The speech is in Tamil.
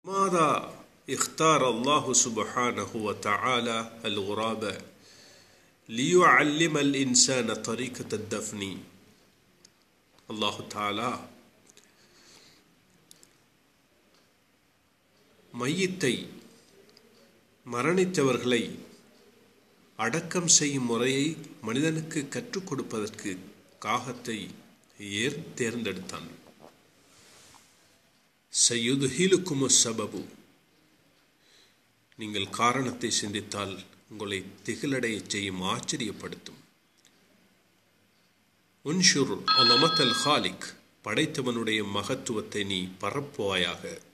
ماذا اختار الله سبحانه وتعالى الغراب ليعلم الإنسان طريقة الدفن الله تعالى மையத்தை மரணித்தவர்களை அடக்கம் செய்யும் முறையை மனிதனுக்கு கற்றுக் கொடுப்பதற்கு காகத்தை ஏர் தேர்ந்தெடுத்தான் சயுதுஹிலுக்கும் சபபு நீங்கள் காரணத்தை சிந்தித்தால் உங்களை திகிலடைய செய்யும் ஆச்சரியப்படுத்தும் உன்ஷுர் அலமத்தல் ஹாலிக் படைத்தவனுடைய மகத்துவத்தை நீ பரப்புவாயாக